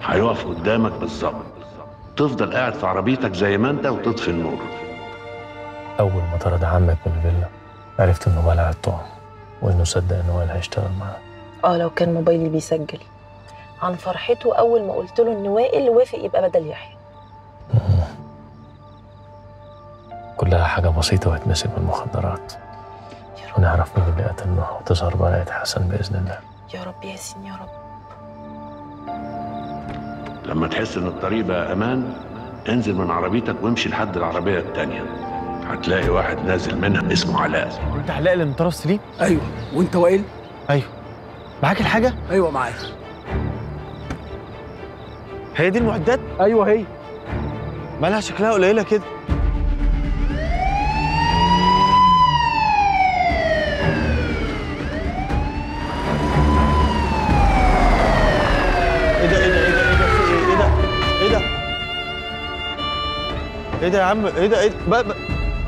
هيقف قدامك بالظبط تفضل قاعد في عربيتك زي ما انت وتطفي النور أول ما طرد عمك من الفيلا عرفت إنه بلع الطعم وإنه صدق إن وائل هيشتغل معاه اه لو كان موبايلي بيسجل عن فرحته اول ما قلت له ان وائل وافق يبقى بدل يحيى كلها حاجة بسيطة وهتمسك من المخدرات ونعرف مين اللي قتل نوح وتظهر براءة حسن بإذن الله يا رب ياسين يا رب لما تحس ان الطريق بقى امان انزل من عربيتك وامشي لحد العربيه التانيه هتلاقي واحد نازل منها اسمه علاء انت علاء اللي من طرف سليم ايوه وانت وائل ايوه معاك الحاجه ايوه معايا هي دي المعدات ايوه هي مالها شكلها قليله كده ايه ده ايه ده ايه ده ايه ده في ايه ايه ده ايه ده ايه ده يا عم ايه ده ايه ده بقى بقى.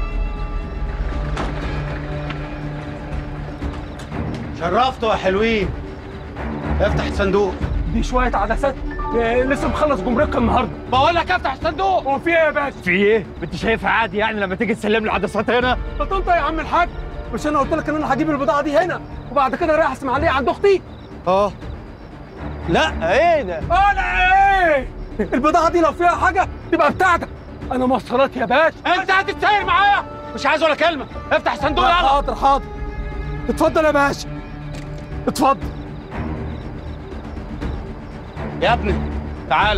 شرفتوا يا حلوين افتح الصندوق دي شويه عدسات آه، لسه مخلص جمركها النهارده بقول لك افتح الصندوق هو في ايه يا باشا في ايه؟ انت شايفها عادي يعني لما تيجي تسلم لي عدسات هنا؟ طب انت يا عم الحاج مش انا قلت لك ان انا هجيب البضاعه دي هنا وبعد كده رايح اسماعيليه عند اختي اه لا ايه ده؟ انا ايه البضاعه دي لو فيها حاجه تبقى بتاعتك انا موصلات يا باشا انت هتتساير معايا مش عايز ولا كلمه افتح الصندوق يلا حاضر حاضر اتفضل يا باشا اتفضل يا ابني تعال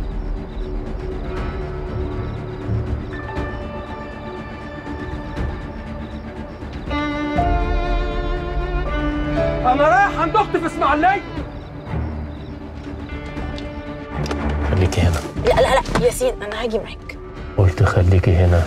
انا رايح عند اختي في اسماعيليه خليكي هنا لا لا لا ياسين انا هاجي معاك قلت خليكي هنا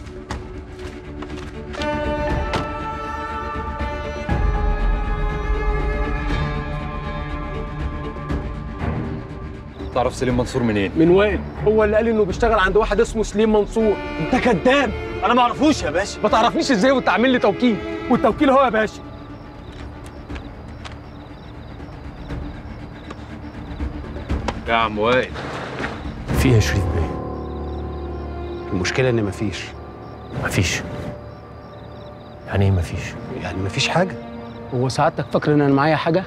تعرف سليم منصور منين؟ من وائل هو اللي قال لي انه بيشتغل عند واحد اسمه سليم منصور انت كذاب انا ما اعرفوش يا باشا ما تعرفنيش ازاي وانت عامل لي توكيل والتوكيل هو يا باشا يا عم وائل في إيه يا شريف بيه المشكلة إن مفيش مفيش يعني إيه مفيش يعني مفيش حاجة هو سعادتك فاكر ان انا معايا حاجه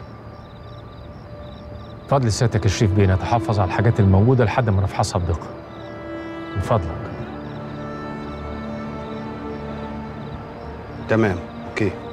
فضل سيادتك يا شريف بيه نتحفظ على الحاجات الموجودة لحد ما نفحصها بدقة من فضلك تمام أوكي